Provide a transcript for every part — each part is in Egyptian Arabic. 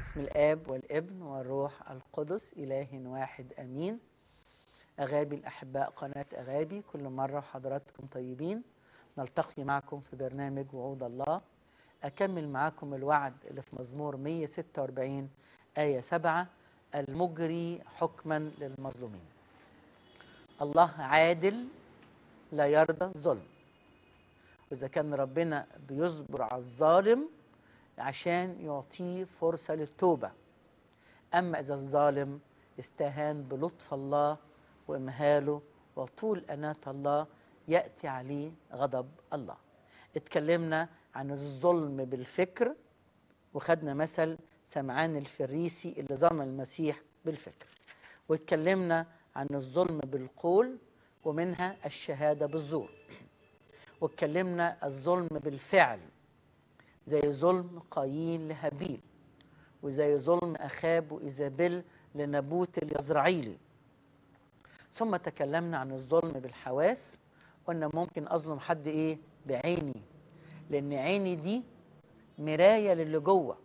باسم الآب والابن والروح القدس إله واحد أمين أغابي الأحباء قناة أغابي كل مرة وحضراتكم طيبين نلتقي معكم في برنامج وعود الله أكمل معكم الوعد اللي في مزمور 146 آية 7 المجري حكما للمظلومين الله عادل لا يرضى الظلم وإذا كان ربنا بيصبر على الظالم عشان يعطيه فرصة للتوبة أما إذا الظالم استهان بلطف الله وإمهاله وطول أناة الله يأتي عليه غضب الله اتكلمنا عن الظلم بالفكر وخدنا مثل سمعان الفريسي اللي ظلم المسيح بالفكر واتكلمنا عن الظلم بالقول ومنها الشهادة بالزور واتكلمنا الظلم بالفعل زي ظلم قايين لهابيل وزي ظلم أخاب وإيزابيل لنبوت اليزرعيلي ثم تكلمنا عن الظلم بالحواس قلنا ممكن أظلم حد إيه بعيني لأن عيني دي مراية للي جوه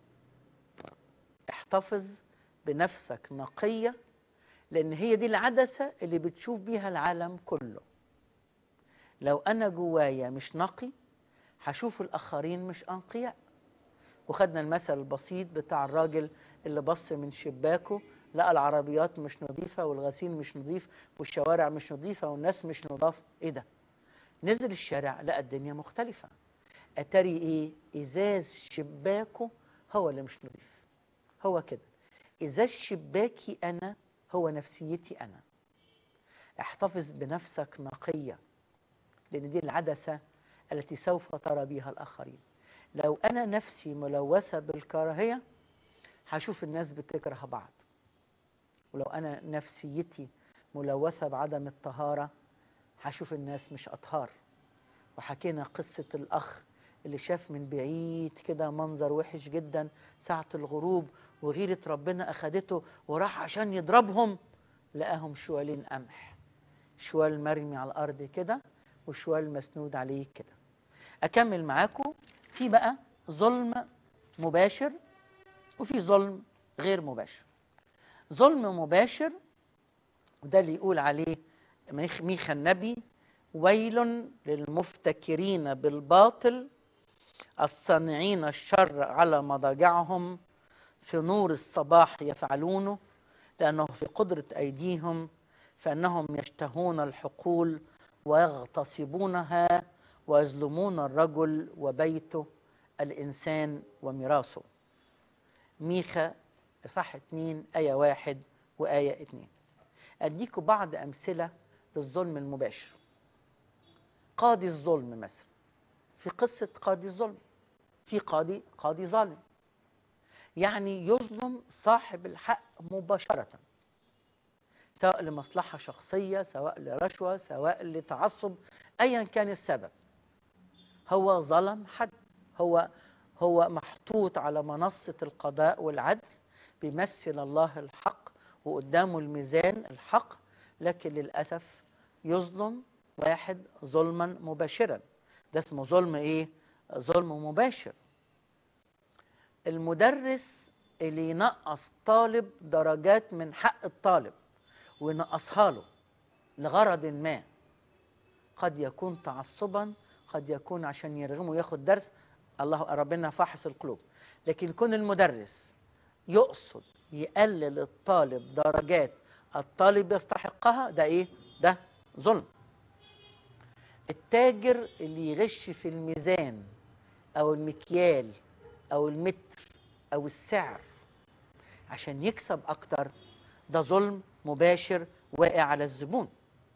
احتفظ بنفسك نقية لأن هي دي العدسة اللي بتشوف بيها العالم كله لو أنا جوايا مش نقي هشوف الآخرين مش أنقياء وخدنا المثل البسيط بتاع الراجل اللي بص من شباكه لقى العربيات مش نظيفة والغسيل مش نظيف والشوارع مش نظيفة والناس مش نظاف ايه ده نزل الشارع لقى الدنيا مختلفة أتري ايه إزاز شباكه هو اللي مش نظيف هو كده إزاز شباكي أنا هو نفسيتي أنا احتفظ بنفسك نقية لأن دي العدسة التي سوف ترى بها الآخرين لو أنا نفسي ملوثة بالكراهية هشوف الناس بتكره بعض ولو أنا نفسيتي ملوثة بعدم الطهارة هشوف الناس مش أطهار وحكينا قصة الأخ اللي شاف من بعيد كده منظر وحش جدا ساعة الغروب وغيرة ربنا أخدته وراح عشان يضربهم لقاهم شوالين قمح شوال مرمي على الأرض كده وشوال مسنود عليه كده أكمل معاكم في بقى ظلم مباشر وفي ظلم غير مباشر ظلم مباشر وده اللي يقول عليه ميخا النبي ويل للمفتكرين بالباطل الصانعين الشر على مضاجعهم في نور الصباح يفعلونه لأنه في قدرة أيديهم فإنهم يشتهون الحقول ويغتصبونها ويظلمون الرجل وبيته الإنسان وميراثه ميخا إصحاح 2 آية واحد وآية اتنين أديكوا بعض أمثلة للظلم المباشر قاضي الظلم مثلا في قصة قاضي الظلم في قاضي قاضي ظالم يعني يظلم صاحب الحق مباشرة سواء لمصلحة شخصية سواء لرشوة سواء لتعصب أيا كان السبب هو ظلم حد هو هو محطوط على منصة القضاء والعدل بيمثل الله الحق وقدامه الميزان الحق لكن للأسف يظلم واحد ظلما مباشرا ده اسمه ظلم ايه ظلم مباشر المدرس اللي ينقص طالب درجات من حق الطالب وينقصها له لغرض ما قد يكون تعصبا قد يكون عشان يرغمه ياخد درس الله ربنا فاحص القلوب لكن يكون المدرس يقصد يقلل الطالب درجات الطالب يستحقها ده ايه ده ظلم التاجر اللي يغش في الميزان او المكيال او المتر او السعر عشان يكسب اكتر ده ظلم مباشر واقع على الزبون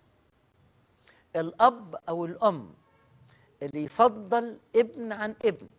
الاب او الام اللي يفضل ابن عن ابن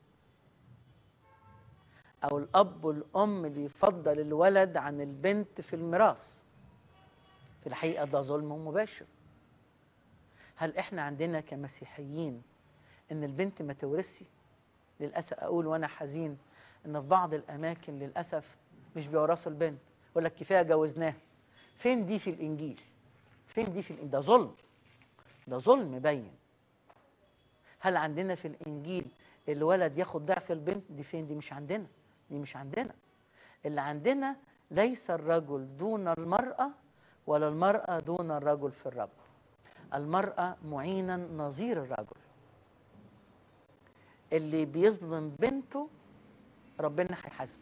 او الاب والام اللي يفضل الولد عن البنت في الميراث في الحقيقه ده ظلم مباشر هل احنا عندنا كمسيحيين ان البنت ما تورثش للاسف اقول وانا حزين ان في بعض الاماكن للاسف مش بيورثوا البنت يقول لك كفايه جوزناها فين دي في الانجيل فين دي في الانجيل ده ظلم ده ظلم باين هل عندنا في الانجيل الولد ياخد ضعف البنت دي فين دي مش عندنا دي مش عندنا اللي عندنا ليس الرجل دون المرأة ولا المرأة دون الرجل في الرب المرأة معينا نظير الرجل اللي بيظلم بنته ربنا هيحاسبه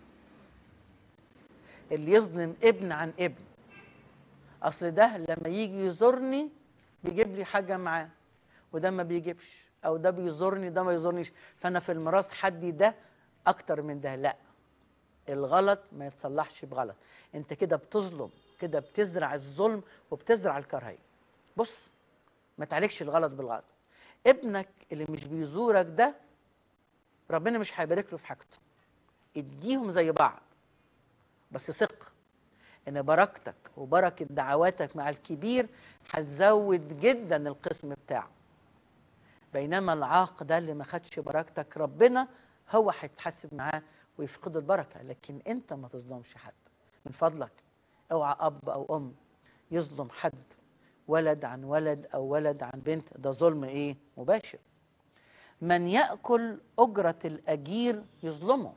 اللي يظلم ابن عن ابن اصل ده لما يجي يزورني بيجيب لي حاجه معاه وده ما بيجيبش او ده بيزورني ده ما يزورنيش فانا في الميراث حدي ده اكتر من ده لا الغلط ما يتصلحش بغلط انت كده بتظلم كده بتزرع الظلم وبتزرع الكراهيه بص ما تعالجش الغلط بالغلط ابنك اللي مش بيزورك ده ربنا مش هيبارك له في حاجته اديهم زي بعض بس ثق ان بركتك وبركه دعواتك مع الكبير هتزود جدا القسم بتاعه بينما العاق ده اللي ما خدش بركتك ربنا هو هيتحاسب معاه ويفقد البركه لكن انت ما تظلمش حد من فضلك اوعى اب او ام يظلم حد ولد عن ولد او ولد عن بنت ده ظلم ايه مباشر من ياكل اجره الاجير يظلمه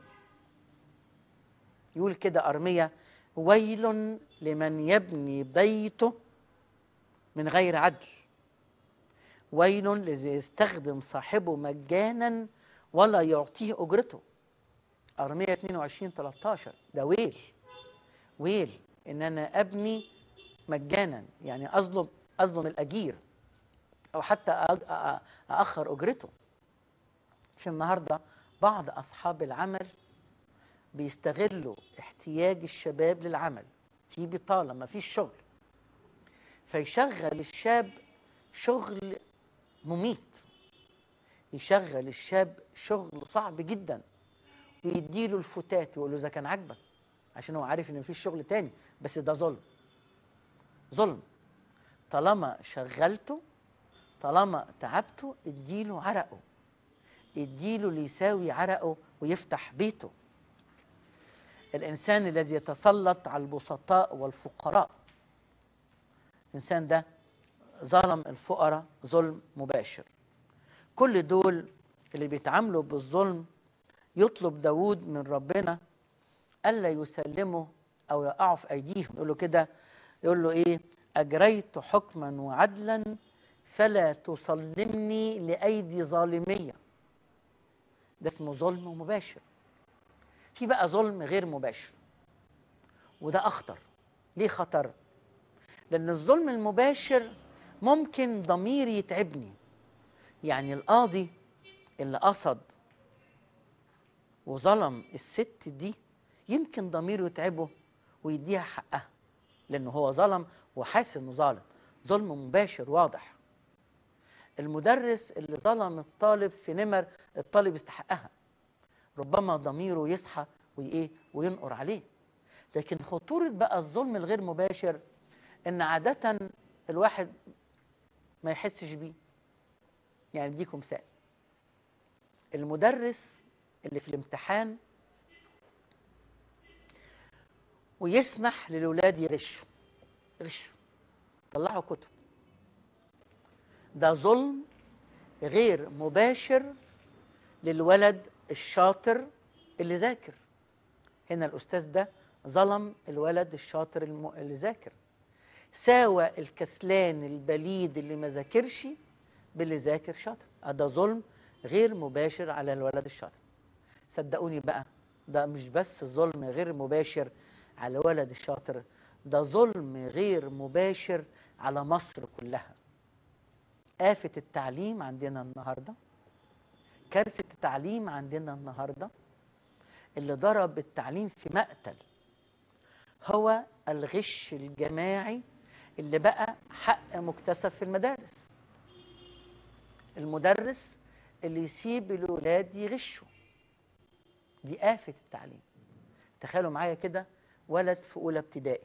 يقول كده ارميه ويل لمن يبني بيته من غير عدل ويل لذي يستخدم صاحبه مجانا ولا يعطيه اجرته ارميه 22 13 ده ويل ويل ان انا ابني مجانا يعني اظلم اظلم الاجير او حتى اخر اجرته في النهارده بعض اصحاب العمل بيستغلوا احتياج الشباب للعمل في بطاله ما فيش شغل فيشغل الشاب شغل مميت يشغل الشاب شغل صعب جدا ويديله الفتات ويقول له اذا كان عاجبك عشان هو عارف ان مفيش شغل تاني بس ده ظلم ظلم طالما شغلته طالما تعبته اديله عرقه اديله اللي يساوي عرقه ويفتح بيته الانسان الذي يتسلط على البسطاء والفقراء الانسان ده ظلم الفقراء ظلم مباشر كل دول اللي بيتعاملوا بالظلم يطلب داود من ربنا الا يسلمه او يقعوا في ايديهم يقول له كده يقول له ايه اجريت حكما وعدلا فلا تسلمني لايدي ظالميه ده اسمه ظلم مباشر في بقى ظلم غير مباشر وده اخطر ليه خطر لان الظلم المباشر ممكن ضميري يتعبني يعني القاضي اللي قصد وظلم الست دي يمكن ضميره يتعبه ويديها حقها لانه هو ظلم وحاسس انه ظالم ظلم مباشر واضح المدرس اللي ظلم الطالب في نمر الطالب يستحقها ربما ضميره يصحى وايه وينقر عليه لكن خطورة بقى الظلم الغير مباشر ان عادة الواحد ما يحسش بيه يعني اديكم مثال المدرس اللي في الامتحان ويسمح للولاد يغشوا يغشوا طلعوا كتب ده ظلم غير مباشر للولد الشاطر اللي ذاكر هنا الاستاذ ده ظلم الولد الشاطر الم... اللي ذاكر ساوى الكسلان البليد اللي ما ذاكرش باللي ذاكر شاطر ده ظلم غير مباشر على الولد الشاطر صدقوني بقى ده مش بس ظلم غير مباشر على الولد الشاطر ده ظلم غير مباشر على مصر كلها آفة التعليم عندنا النهارده كارثة التعليم عندنا النهارده اللي ضرب التعليم في مقتل هو الغش الجماعي اللي بقى حق مكتسب في المدارس المدرس اللي يسيب الولاد يغشوا دي آفة التعليم تخيلوا معايا كده ولد في أولى ابتدائي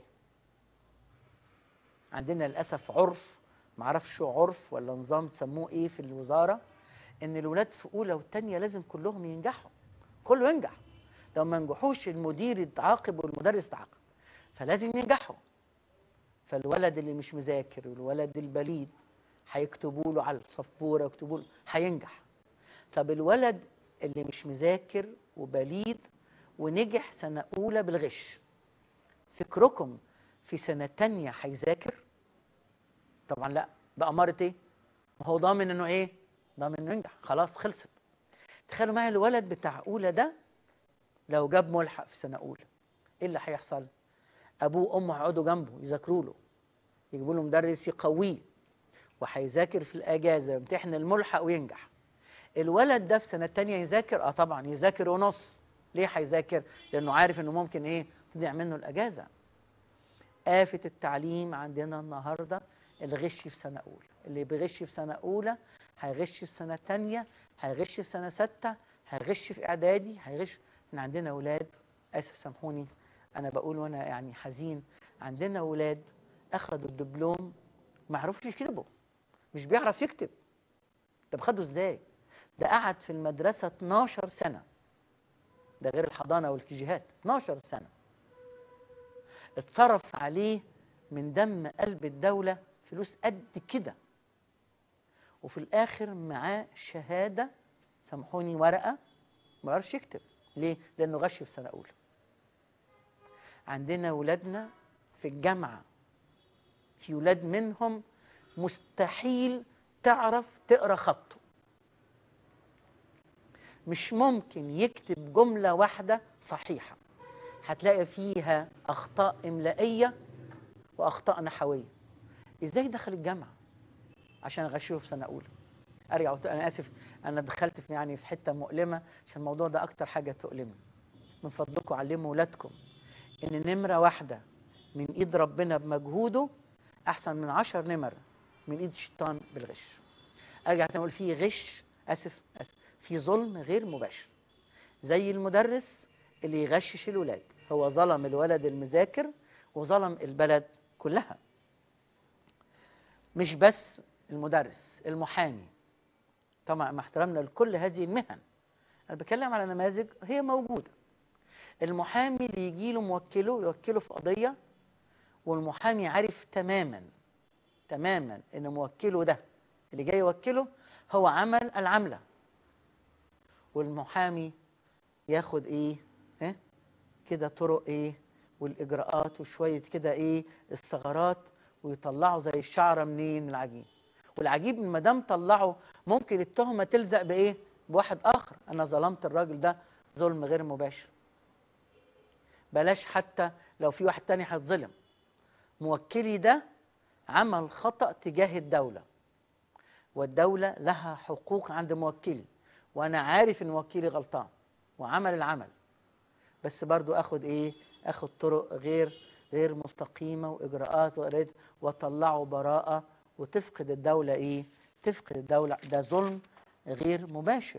عندنا للأسف عرف معرفش عرف ولا نظام تسموه ايه في الوزارة ان الولاد في أولى والتانية لازم كلهم ينجحوا كله ينجح لو ما نجحوش المدير يتعاقب والمدرس يتعاقب فلازم ينجحوا فالولد اللي مش مذاكر والولد البليد هيكتبوا له على السبوره يكتبوا له هينجح طب الولد اللي مش مذاكر وبليد ونجح سنة أولى بالغش فكركم في سنة تانية هيذاكر طبعا لا بأمارة ايه ما هو ضامن انه ايه ضامن انه ينجح خلاص خلصت تخيلوا معايا الولد بتاع أولى ده لو جاب ملحق في سنة أولى ايه اللي هيحصل أبوه وأمه هيقعدوا جنبه يذاكروا له يجيبوا له مدرس يقويه وهيذاكر في الأجازة يمتحن الملحق وينجح الولد ده في سنة تانية يذاكر اه طبعا يذاكر ونص ليه هيذاكر لأنه عارف إنه ممكن إيه تضيع منه الأجازة آفة التعليم عندنا النهاردة الغش في سنة أولى اللي بيغش في سنة أولى هيغش في سنة تانية هيغش في سنة ستة هيغش في إعدادي هيغش إحنا عندنا أولاد آسف سامحوني أنا بقول وأنا يعني حزين عندنا أولاد أخدوا الدبلوم ما عرفوش يكتبوا مش بيعرف يكتب طب خده إزاي؟ ده قعد في المدرسة 12 سنة ده غير الحضانة والكيجيهات 12 سنة اتصرف عليه من دم قلب الدولة فلوس قد كده وفي الآخر معاه شهادة سامحوني ورقة ما يعرفش يكتب ليه؟ لأنه غش في سنة أولى عندنا ولادنا في الجامعة في ولاد منهم مستحيل تعرف تقرا خطه مش ممكن يكتب جملة واحدة صحيحة هتلاقي فيها أخطاء إملائية وأخطاء نحوية إزاي دخل الجامعة عشان أغشيه في سنة أولى أرجع وت- أنا آسف أنا دخلت في يعني في حتة مؤلمة عشان الموضوع ده أكتر حاجة تؤلمني من فضلكم علموا ولادكم إن نمرة واحدة من إيد ربنا بمجهوده أحسن من عشر نمر من إيد الشيطان بالغش أرجع تاني أقول في غش آسف آسف في ظلم غير مباشر زي المدرس اللي يغشش الولاد هو ظلم الولد المذاكر وظلم البلد كلها مش بس المدرس المحامي طبعا مع احترامنا لكل هذه المهن انا بتكلم على نماذج هي موجوده المحامي اللي يجي له موكله يوكله في قضيه والمحامي عارف تماما تماما ان موكله ده اللي جاي يوكله هو عمل العمله والمحامي ياخد ايه ها كده طرق ايه والاجراءات وشويه كده ايه الثغرات ويطلعوا زي الشعره منين من العجين والعجيب ان ما دام طلعوا ممكن التهمه تلزق بايه بواحد اخر انا ظلمت الراجل ده ظلم غير مباشر بلاش حتى لو في واحد تاني هيتظلم موكلي ده عمل خطأ تجاه الدولة والدولة لها حقوق عند موكلي وأنا عارف إن موكلي غلطان وعمل العمل بس برضو أخد إيه؟ أخد طرق غير غير مستقيمة وإجراءات وإرادة وطلعوا براءة وتفقد الدولة إيه؟ تفقد الدولة ده ظلم غير مباشر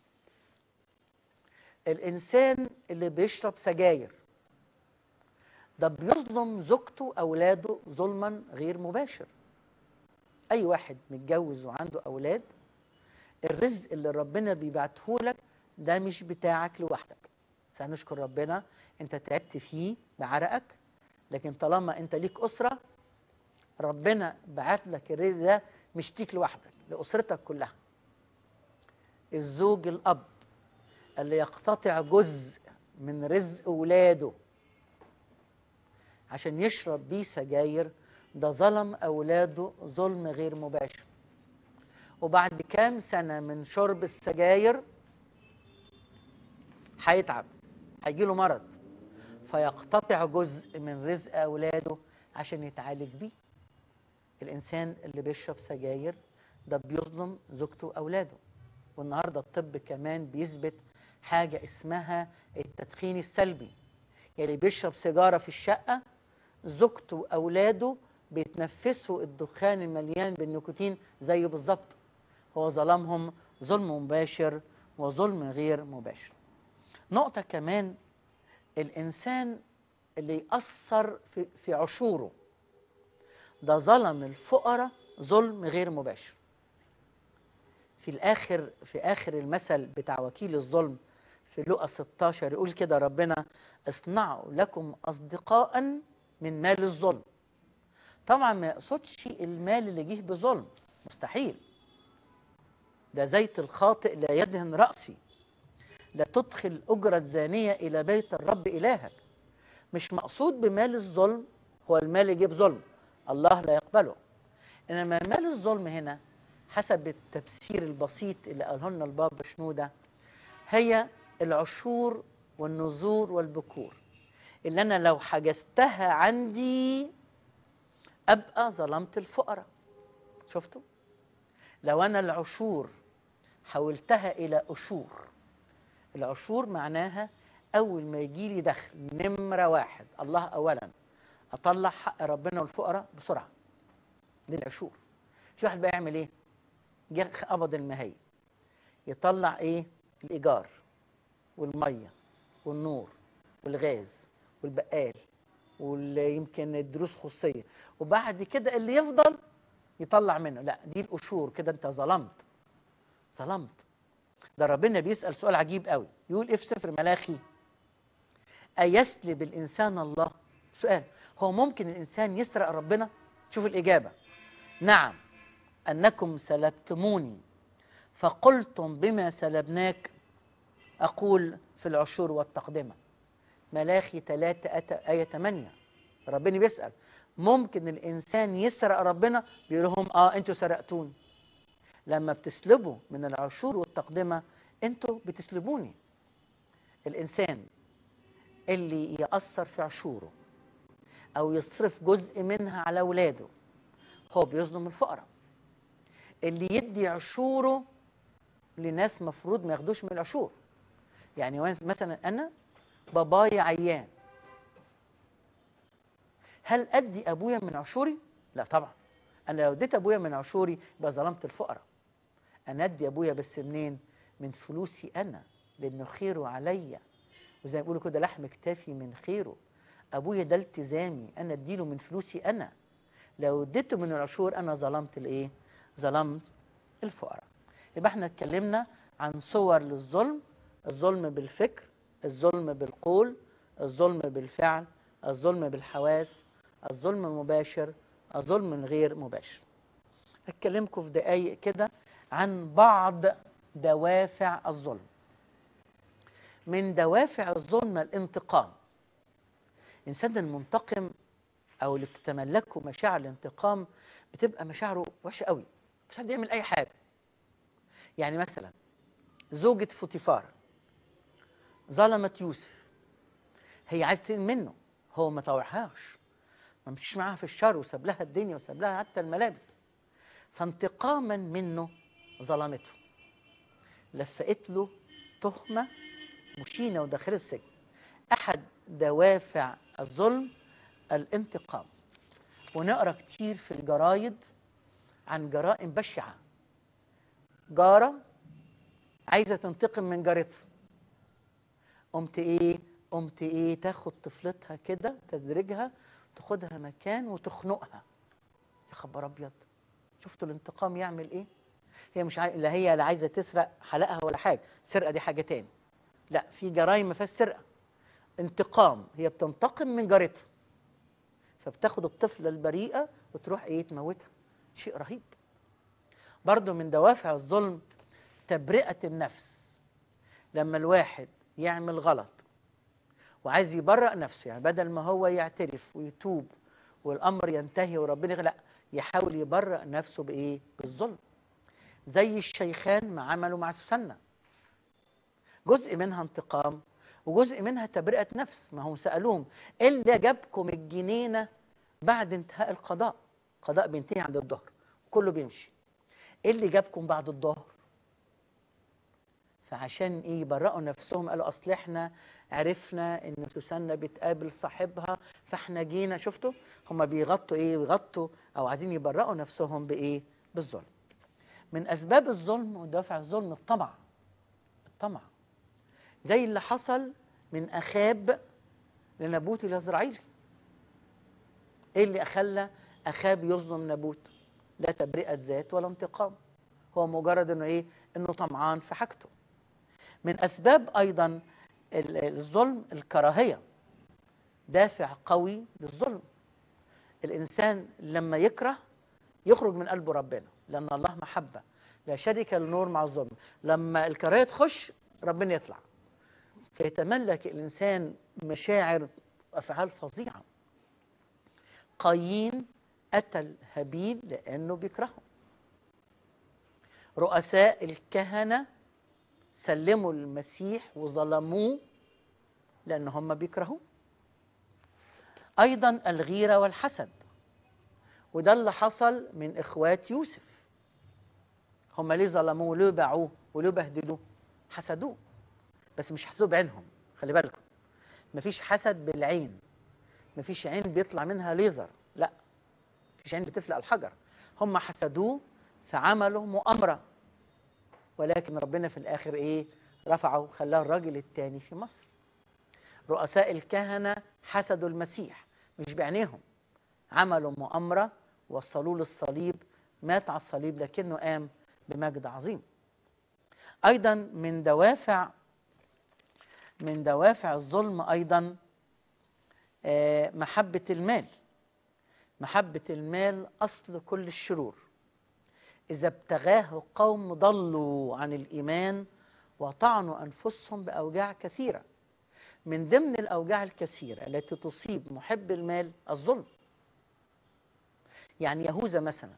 الإنسان اللي بيشرب سجاير ده بيظلم زوجته أولاده ظلما غير مباشر أي واحد متجوز وعنده أولاد الرزق اللي ربنا بيبعته لك ده مش بتاعك لوحدك سنشكر ربنا انت تعبت فيه بعرقك لكن طالما انت ليك أسرة ربنا بعت لك الرزق ده مش ليك لوحدك لأسرتك كلها الزوج الأب اللي يقتطع جزء من رزق ولاده عشان يشرب بيه سجاير ده ظلم أولاده ظلم غير مباشر وبعد كام سنة من شرب السجاير هيتعب هيجيله مرض فيقتطع جزء من رزق أولاده عشان يتعالج بيه الإنسان اللي بيشرب سجاير ده بيظلم زوجته وأولاده والنهاردة الطب كمان بيثبت حاجة اسمها التدخين السلبي يعني بيشرب سيجارة في الشقة زوجته وأولاده بيتنفسوا الدخان المليان بالنيكوتين زيه بالظبط هو ظلمهم ظلم مباشر وظلم غير مباشر نقطة كمان الإنسان اللي يأثر في, في عشوره ده ظلم الفقراء ظلم غير مباشر في الآخر في آخر المثل بتاع وكيل الظلم في لقا 16 يقول كده ربنا اصنعوا لكم أصدقاء من مال الظلم طبعا ما يقصدش المال اللي جه بظلم مستحيل ده زيت الخاطئ لا يدهن رأسي لا تدخل أجرة زانية إلى بيت الرب إلهك مش مقصود بمال الظلم هو المال يجيب ظلم الله لا يقبله إنما مال الظلم هنا حسب التفسير البسيط اللي قاله لنا البابا شنودة هي العشور والنذور والبكور اللي أنا لو حجزتها عندي أبقى ظلمت الفقراء شفتوا؟ لو أنا العشور حولتها إلى أشور العشور معناها أول ما يجي لي دخل نمرة واحد الله أولا أطلع حق ربنا والفقراء بسرعة دي العشور في واحد بقى يعمل إيه؟ جه قبض المهية يطلع إيه؟ الإيجار والمية والنور والغاز والبقال ويمكن الدروس خصوصية وبعد كده اللي يفضل يطلع منه لا دي القشور كده انت ظلمت ظلمت ده ربنا بيسأل سؤال عجيب قوي يقول ايه في سفر ملاخي أيسلب الإنسان الله سؤال هو ممكن الإنسان يسرق ربنا شوف الإجابة نعم أنكم سلبتموني فقلتم بما سلبناك أقول في العشور والتقدمة ملاخي 3 آية 8 ربنا بيسأل ممكن الإنسان يسرق ربنا بيقول لهم آه أنتوا سرقتوني لما بتسلبوا من العشور والتقدمة أنتوا بتسلبوني الإنسان اللي يأثر في عشوره أو يصرف جزء منها على أولاده هو بيظلم الفقراء اللي يدي عشوره لناس مفروض ما ياخدوش من العشور يعني مثلا أنا بابايا عيان هل ادي ابويا من عشوري لا طبعا انا لو اديت ابويا من عشوري يبقى ظلمت الفقراء انا ادي ابويا بس منين من فلوسي انا لانه خيره عليا وزي ما بيقولوا كده لحم كتافي من خيره ابويا ده التزامي انا اديله من فلوسي انا لو اديته من العشور انا ظلمت الايه ظلمت الفقراء يبقى احنا اتكلمنا عن صور للظلم الظلم بالفكر الظلم بالقول الظلم بالفعل الظلم بالحواس الظلم المباشر الظلم الغير مباشر هتكلمكم في دقايق كده عن بعض دوافع الظلم من دوافع الظلم الانتقام الانسان المنتقم او اللي بتتملكه مشاعر الانتقام بتبقى مشاعره وحشه قوي مش حد يعمل اي حاجه يعني مثلا زوجة فوتيفار ظلمت يوسف هي عايزه تنقم منه هو ما طوعهاش ما مشيش معاها في الشر وساب لها الدنيا وساب لها حتى الملابس فانتقاما منه ظلمته لفقت له تهمه مشينه وداخله السجن احد دوافع الظلم الانتقام ونقرا كتير في الجرايد عن جرائم بشعه جاره عايزه تنتقم من جارتها قمت ايه قمت ايه تاخد طفلتها كده تدرجها تاخدها مكان وتخنقها يا خبر ابيض شفتوا الانتقام يعمل ايه هي مش عاي... لا هي لا عايزه تسرق حلقها ولا حاجه السرقه دي حاجه تاني لا في جرائم ما فيهاش سرقه انتقام هي بتنتقم من جارتها فبتاخد الطفله البريئه وتروح ايه تموتها شيء رهيب برضو من دوافع الظلم تبرئه النفس لما الواحد يعمل غلط وعايز يبرأ نفسه يعني بدل ما هو يعترف ويتوب والامر ينتهي وربنا لا يحاول يبرأ نفسه بايه بالظلم زي الشيخان ما عملوا مع سوسنة جزء منها انتقام وجزء منها تبرئة نفس ما هم سألوهم إيه اللي جابكم الجنينة بعد انتهاء القضاء القضاء بينتهي عند الظهر كله بيمشي ايه اللي جابكم بعد الظهر فعشان ايه يبرئوا نفسهم قالوا اصل احنا عرفنا ان سوسنة بتقابل صاحبها فاحنا جينا شفتوا هم بيغطوا ايه بيغطوا او عايزين يبرئوا نفسهم بايه بالظلم من اسباب الظلم ودافع الظلم الطمع الطمع زي اللي حصل من اخاب لنبوت اليزرعيلي ايه اللي خلى اخاب يظلم نبوت لا تبرئه ذات ولا انتقام هو مجرد انه ايه انه طمعان في حاجته من اسباب ايضا الظلم الكراهيه دافع قوي للظلم الانسان لما يكره يخرج من قلبه ربنا لان الله محبه لا شريك للنور مع الظلم لما الكراهيه تخش ربنا يطلع فيتملك الإنسان مشاعر وأفعال فظيعة قايين قتل هابيل لأنه بيكرهه رؤساء الكهنة سلموا المسيح وظلموه لأن هم بيكرهوه أيضا الغيرة والحسد وده اللي حصل من إخوات يوسف هم ليه ظلموه وليه باعوه وليه بهدلوه حسدوه بس مش حسدوه بعينهم خلي بالكم مفيش حسد بالعين مفيش عين بيطلع منها ليزر لا مفيش عين بتفلق الحجر هم حسدوه فعملوا مؤامرة ولكن ربنا في الآخر إيه رفعه خلاه الراجل الثاني في مصر رؤساء الكهنة حسدوا المسيح مش بعينيهم عملوا مؤامرة وصلوه للصليب مات على الصليب لكنه قام بمجد عظيم أيضا من دوافع من دوافع الظلم أيضا محبة المال محبة المال أصل كل الشرور إذا ابتغاه قوم ضلوا عن الإيمان وطعنوا أنفسهم بأوجاع كثيرة من ضمن الأوجاع الكثيرة التي تصيب محب المال الظلم يعني يهوذا مثلا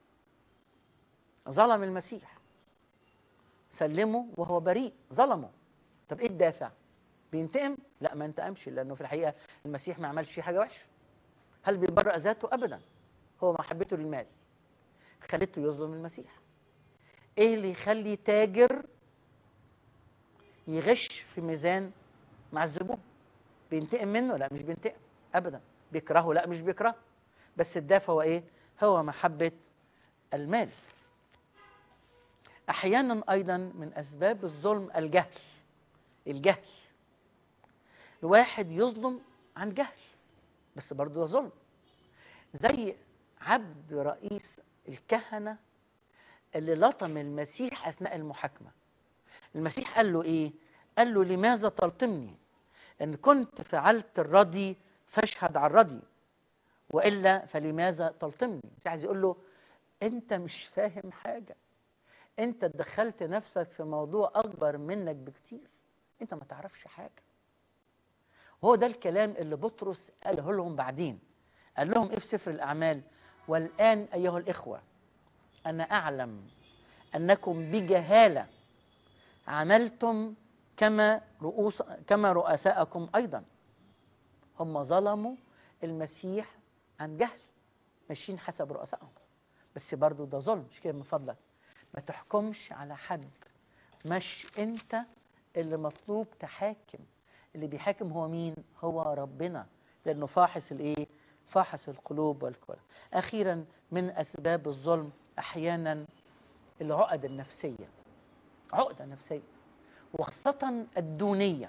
ظلم المسيح سلمه وهو بريء ظلمه طب ايه الدافع بينتقم لا ما انتقمش لانه في الحقيقه المسيح ما عملش حاجه وحشه هل بيبرأ ذاته ابدا هو محبته للمال خلته يظلم المسيح ايه اللي يخلي تاجر يغش في ميزان مع الزبون بينتقم منه لا مش بينتقم ابدا بيكرهه لا مش بيكرهه بس الدافع هو ايه هو محبه المال احيانا ايضا من اسباب الظلم الجهل الجهل الواحد يظلم عن جهل بس برضه ده ظلم زي عبد رئيس الكهنه اللي لطم المسيح اثناء المحاكمه المسيح قال له ايه قال له لماذا تلطمني ان كنت فعلت الردي فاشهد على الردي والا فلماذا تلطمني عايز يقول له انت مش فاهم حاجه انت دخلت نفسك في موضوع اكبر منك بكتير انت ما تعرفش حاجه وهو ده الكلام اللي بطرس قاله لهم بعدين قال لهم ايه في سفر الاعمال والان ايها الاخوه انا اعلم انكم بجهاله عملتم كما رؤوس كما رؤساءكم ايضا هم ظلموا المسيح عن جهل ماشيين حسب رؤسائهم بس برضو ده ظلم مش كده من فضلك ما تحكمش على حد مش انت اللي مطلوب تحاكم اللي بيحاكم هو مين هو ربنا لانه فاحص الايه فاحص القلوب والكلى اخيرا من اسباب الظلم احيانا العقد النفسيه عقده نفسيه وخاصه الدونيه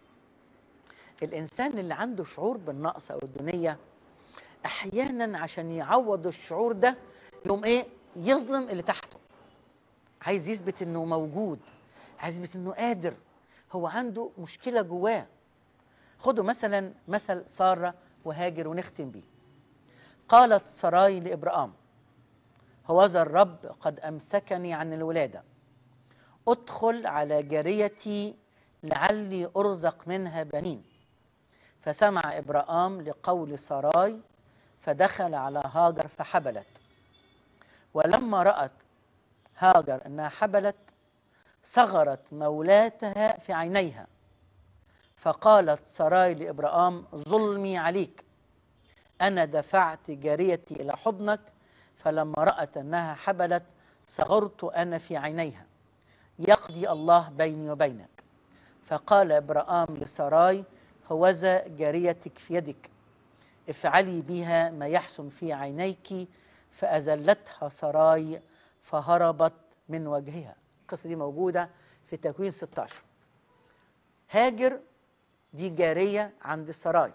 الانسان اللي عنده شعور بالنقص او الدونيه احيانا عشان يعوض الشعور ده يقوم ايه يظلم اللي تحته عايز يثبت انه موجود عايز يثبت انه قادر هو عنده مشكله جواه خدوا مثلا مثل ساره وهاجر ونختم بيه قالت سراي لابرام هوذا الرب قد امسكني عن الولاده ادخل على جاريتي لعلي ارزق منها بنين فسمع ابرام لقول سراي فدخل على هاجر فحبلت ولما رأت هاجر أنها حبلت صغرت مولاتها في عينيها فقالت سراي لإبرام ظلمي عليك أنا دفعت جاريتي إلى حضنك فلما رأت أنها حبلت صغرت أنا في عينيها يقضي الله بيني وبينك فقال إبرام لسراي هوذا جاريتك في يدك افعلي بها ما يحسن في عينيك فأزلتها سراي فهربت من وجهها القصة دي موجودة في تكوين 16 هاجر دي جارية عند سراي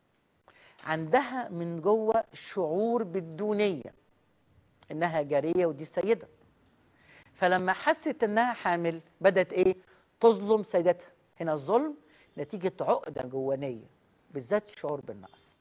عندها من جوه شعور بالدونية إنها جارية ودي سيدة فلما حست إنها حامل بدأت إيه تظلم سيدتها هنا الظلم نتيجة عقدة جوانية بالذات شعور بالنقص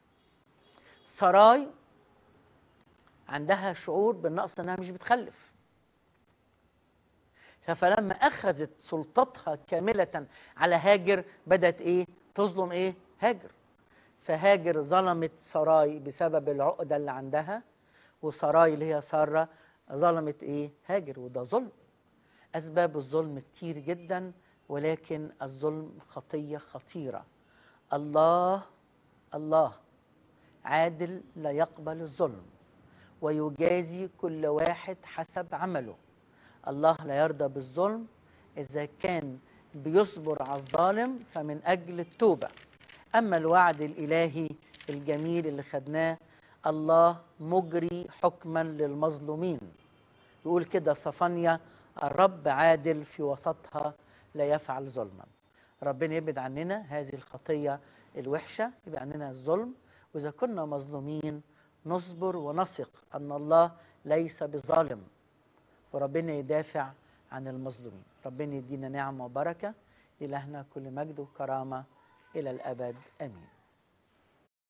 سراي عندها شعور بالنقص انها مش بتخلف فلما اخذت سلطتها كامله على هاجر بدات ايه تظلم ايه هاجر فهاجر ظلمت سراي بسبب العقده اللي عندها وسراي اللي هي ساره ظلمت ايه هاجر وده ظلم اسباب الظلم كتير جدا ولكن الظلم خطيه خطيره الله الله عادل لا يقبل الظلم ويجازي كل واحد حسب عمله الله لا يرضى بالظلم اذا كان بيصبر على الظالم فمن اجل التوبه اما الوعد الالهي الجميل اللي خدناه الله مجري حكما للمظلومين يقول كده صفانيا الرب عادل في وسطها لا يفعل ظلما ربنا يبعد عننا هذه الخطيه الوحشه يبعد عننا الظلم واذا كنا مظلومين نصبر ونثق ان الله ليس بظالم وربنا يدافع عن المظلومين ربنا يدينا نعمه وبركه الهنا كل مجد وكرامه الى الابد امين